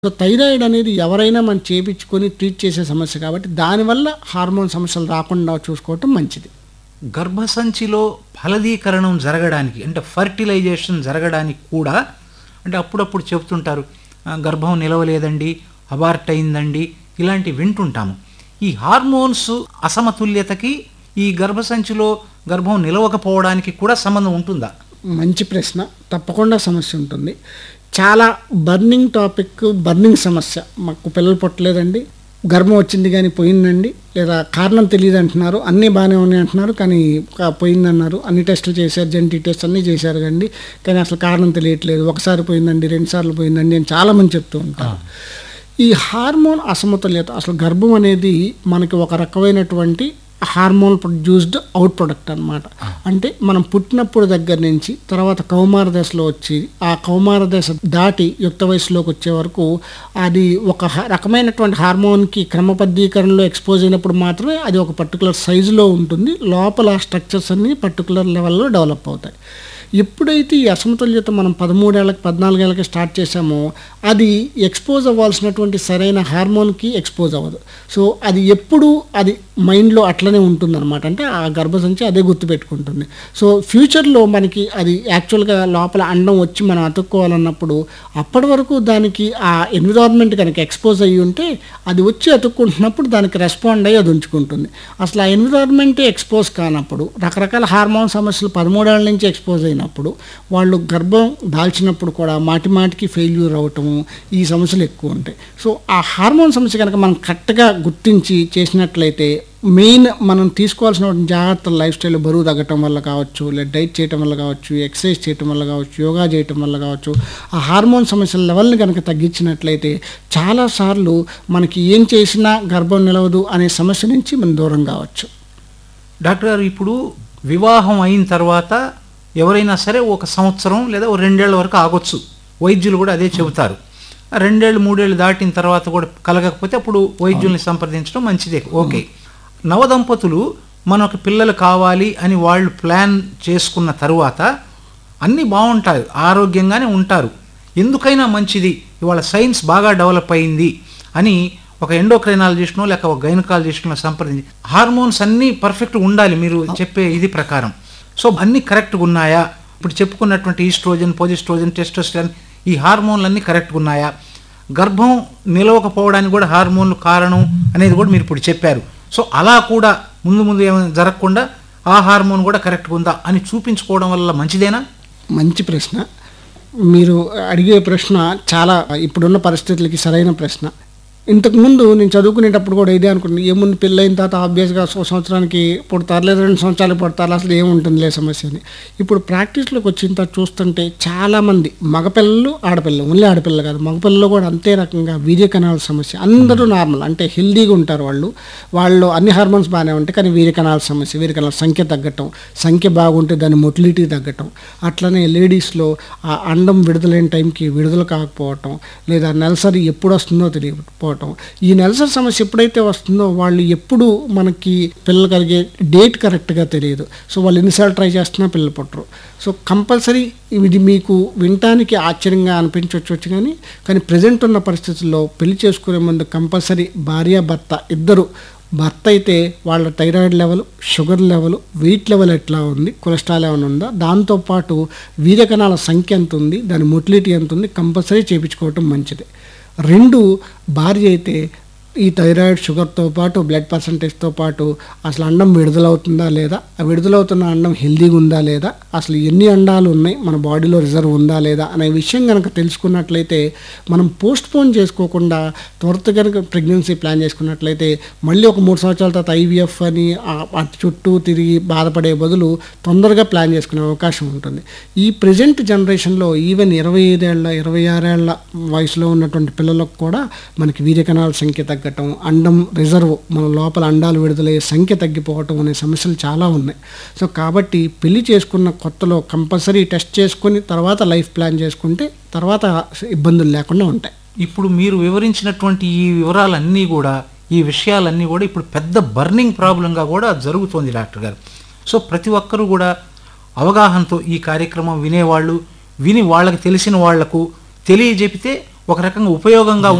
so thyroid అనేది ఎవరైనా మనం చేపించుకొని ట్రీట్ చేసే సమస్య కాబట్టి దానివల్ల హార్మోన్ సమస్యలు రాకుండా చూసుకోవటం మంచిది గర్భసంచిలో ఫలదీకరణం జరగడానికి అంటే ఫర్టిలైజేషన్ జరగడానికి కూడా అంటే అప్పుడప్పుడు చెప్తుంటారు "ఆ, గర్భం నిలవలేదండి అబార్ట్ అయిందండి ఇలాంటివి వింటుంటాము ఈ హార్మోన్స్ అసమతుల్యతకి ఈ గర్భసంచిలో గర్భం నిలవకపోవడానికి కూడా సంబంధం ఉంటుందా మంచి ప్రశ్న తప్పకుండా సమస్య ఉంటుంది చాలా బర్నింగ్ టాపిక్ బర్నింగ్ సమస్య మాకు పిల్లలు పుట్టలేదండి గర్భం వచ్చింది కానీ పోయిందండి లేదా కారణం తెలియదు అంటున్నారు అన్నీ బాగానే ఉన్నాయి అంటున్నారు కానీ కా- పోయిందన్నారు అన్ని టెస్టులు చేశారు జెంటీ టెస్ట్ అన్నీ చేశారు కండి కానీ అసలు కారణం తెలియట్లేదు ఒకసారి పోయిందండి రెండు సార్లు పోయిందండి అని చాలామంది చెప్తూ ఉంటారు ఈ హార్మోన్ అసమతుల్యత అసలు గర్భం అనేది మనకి ఒక రకమైనటువంటి హార్మోన్ ప్రొడ్యూస్డ్ అవుట్ ప్రొడక్ట్ అన్నమాట అంటే మనం పుట్టినప్పుడు దగ్గర నుంచి తర్వాత కౌమార దశలో వచ్చి ఆ కౌమార దశ దాటి యుక్త వయసులోకి వచ్చే వరకు అది ఒక హ- రకమైనటువంటి హార్మోన్కి క్రమబద్ధీకరణలో ఎక్స్పోజ్ అయినప్పుడు మాత్రమే అది ఒక పర్టికులర్ సైజులో ఉంటుంది లోపల స్ట్రక్చర్స్ అన్ని పర్టికులర్ లెవెల్లో డెవలప్ అవుతాయి ఎప్పుడైతే ఈ అసమతుల్యత మనం పదమూడేళ్ళకి పద్నాలుగేళ్ళకి స్టార్ట్ చేసామో అది ఎక్స్పోజ్ అవ్వాల్సినటువంటి సరైన హార్మోన్కి ఎక్స్పోజ్ అవ్వదు సో అది ఎప్పుడు అది మైండ్లో అట్లనే ఉంటుందన్నమాట అంటే ఆ గర్భసంచి అదే గుర్తుపెట్టుకుంటుంది సో ఫ్యూచర్లో మనకి అది యాక్చువల్గా లోపల అండం వచ్చి మనం అతుక్కోవాలన్నప్పుడు అప్పటి వరకు దానికి ఆ ఎన్విరాన్మెంట్ కనుక ఎక్స్పోజ్ అయ్యి ఉంటే అది వచ్చి అతుక్కుంటున్నప్పుడు దానికి రెస్పాండ్ అయ్యి అది ఉంచుకుంటుంది అసలు ఆ ఎన్విరాన్మెంటే ఎక్స్పోజ్ కానప్పుడు రకరకాల హార్మోన్ సమస్యలు పదమూడేళ్ళ నుంచి ఎక్స్పోజ్ అయినప్పుడు వాళ్ళు గర్భం దాల్చినప్పుడు కూడా మాటి మాటికి ఫెయిల్యూర్ అవటము ఈ సమస్యలు ఎక్కువ ఉంటాయి సో ఆ హార్మోన్ సమస్య కనుక మనం కరెక్ట్గా గుర్తించి చేసినట్లయితే మెయిన్ మనం తీసుకోవాల్సిన జాగ్రత్తలు లైఫ్ స్టైల్ బరువు తగ్గటం వల్ల కావచ్చు లేదా డైట్ చేయటం వల్ల కావచ్చు ఎక్సర్సైజ్ చేయటం వల్ల కావచ్చు యోగా చేయటం వల్ల కావచ్చు ఆ హార్మోన్ సమస్యల లెవెల్ని కనుక తగ్గించినట్లయితే చాలాసార్లు మనకి ఏం చేసినా గర్భం నిలవదు అనే సమస్య నుంచి మనం దూరం కావచ్చు డాక్టర్ గారు ఇప్పుడు వివాహం అయిన తర్వాత ఎవరైనా సరే ఒక సంవత్సరం లేదా ఓ రెండేళ్ల వరకు ఆగొచ్చు వైద్యులు కూడా అదే చెబుతారు ఆ రెండేళ్ళు మూడేళ్ళు దాటిన తర్వాత కూడా కలగకపోతే అప్పుడు వైద్యుల్ని సంప్రదించడం మంచిదే ఓకే నవదంపతులు మనకు పిల్లలు కావాలి అని వాళ్ళు ప్లాన్ చేసుకున్న తరువాత అన్నీ బాగుంటాయి ఆరోగ్యంగానే ఉంటారు ఎందుకైనా మంచిది ఇవాళ సైన్స్ బాగా డెవలప్ అయింది అని ఒక ఎండోక్రైనాలజిస్ట్నో లేక ఒక గైనకాలజిస్ట్నో సంప్రదించి హార్మోన్స్ అన్నీ పర్ఫెక్ట్ ఉండాలి మీరు చెప్పే ఇది ప్రకారం సో అన్నీ కరెక్ట్గా ఉన్నాయా ఇప్పుడు చెప్పుకున్నటువంటి ఈస్ట్రోజన్ పొజిస్ట్రోజన్ టెస్టోస్టెరాన్ ఈ హార్మోన్లు అన్నీ కరెక్ట్గా ఉన్నాయా గర్భం నిలవకపోవడానికి కూడా హార్మోన్లు కారణం అనేది కూడా మీరు ఇప్పుడు చెప్పారు సో అలా కూడా ముందు ముందు ఏమైనా జరగకుండా ఆ హార్మోన్ కూడా కరెక్ట్గా ఉందా అని చూపించుకోవడం వల్ల మంచిదేనా మంచి ప్రశ్న మీరు అడిగే ప్రశ్న చాలా ఇప్పుడున్న పరిస్థితులకి సరైన ప్రశ్న ఇంతకుముందు నేను చదువుకునేటప్పుడు కూడా ఇదే అనుకున్నాను ఏముంది పెళ్ళైన తర్వాత ఆబ్వియస్గా ఒక సంవత్సరానికి పుడతారు లేదా రెండు సంవత్సరాలు పుడతారు అసలు ఏముంటుందిలే సమస్య అని ఇప్పుడు ప్రాక్టీస్లోకి వచ్చిన తర్వాత చూస్తుంటే చాలామంది మగపిల్లలు ఆడపిల్లలు ఓన్లీ ఆడపిల్లలు కాదు మగపిల్లలు కూడా అంతే రకంగా వీర్య కణాల సమస్య అందరూ నార్మల్ అంటే హెల్దీగా ఉంటారు వాళ్ళు వాళ్ళు అన్ని హార్మోన్స్ బాగానే ఉంటాయి కానీ వీర్య కణాల సమస్య వీర్య కణాల సంఖ్య తగ్గటం సంఖ్య బాగుంటే దాని మొటిలిటీ తగ్గటం అట్లనే లేడీస్లో ఆ అండం విడుదలైన టైంకి విడుదల కాకపోవటం లేదా నెలసరి ఎప్పుడు వస్తుందో తెలియకపోవటం ఈ నెలసరి సమస్య ఎప్పుడైతే వస్తుందో వాళ్ళు ఎప్పుడు మనకి పిల్లలు కలిగే డేట్ కరెక్ట్గా తెలియదు సో వాళ్ళు ఎన్నిసార్లు ట్రై చేస్తున్నా పిల్లలు పుట్టరు సో కంపల్సరీ ఇది మీకు వినటానికి ఆశ్చర్యంగా అనిపించవచ్చు కానీ కానీ ప్రజెంట్ ఉన్న పరిస్థితుల్లో పెళ్లి చేసుకునే ముందు కంపల్సరీ భార్య భర్త ఇద్దరు భర్త అయితే వాళ్ళ thyroid level sugar level weight level ఎట్లా ఉంది కొలెస్ట్రాల్ ఏమైనా ఉందా దాంతోపాటు వీర్యకణాల సంఖ్య ఎంత ఉంది దాని మొటిలిటీ ఎంత ఉంది కంపల్సరీ చేయించుకోవటం మంచిది రెండు భార్య అయితే ఈ థైరాయిడ్ షుగర్తో పాటు బ్లడ్ పర్సంటేజ్తో పాటు అసలు అండం విడుదలవుతుందా లేదా ఆ విడుదలవుతున్న అండం హెల్దీగా ఉందా లేదా అసలు ఎన్ని అండాలు ఉన్నాయి మన బాడీలో రిజర్వ్ ఉందా లేదా అనే విషయం కనుక తెలుసుకున్నట్లయితే మనం పోస్ట్ పోన్ చేసుకోకుండా త్వరత కనుక ప్రెగ్నెన్సీ ప్లాన్ చేసుకున్నట్లయితే మళ్ళీ ఒక మూడు సంవత్సరాల తర్వాత ఐవీఎఫ్ అని ఆ- అటు చుట్టూ తిరిగి బాధపడే బదులు తొందరగా ప్లాన్ చేసుకునే అవకాశం ఉంటుంది ఈ ప్రజెంట్ జనరేషన్లో ఈవెన్ ఇరవై ఐదేళ్ల ఇరవై ఆరేళ్ల వయసులో ఉన్నటువంటి పిల్లలకు కూడా మనకి వీర్యకణాల సంఖ్య తగ్గటం అండం రిజర్వ్ మన లోపల అండాలు విడుదలయ్యే సంఖ్య తగ్గిపోవటం అనే సమస్యలు చాలా ఉన్నాయి సో కాబట్టి పెళ్లి చేసుకున్న కొత్తలో కంపల్సరీ టెస్ట్ చేసుకొని తర్వాత లైఫ్ ప్లాన్ చేసుకుంటే తర్వాత ఇబ్బందులు లేకుండా ఉంటాయి ఇప్పుడు మీరు వివరించినటువంటి ఈ వివరాలన్నీ కూడా ఈ విషయాలన్నీ కూడా ఇప్పుడు పెద్ద బర్నింగ్ ప్రాబ్లంగా కూడా జరుగుతోంది డాక్టర్ గారు సో ప్రతి ఒక్కరూ కూడా అవగాహనతో ఈ కార్యక్రమం వినేవాళ్ళు విని వాళ్ళకి తెలిసిన వాళ్లకు తెలియజెపితే ఒక రకంగా ఉపయోగంగా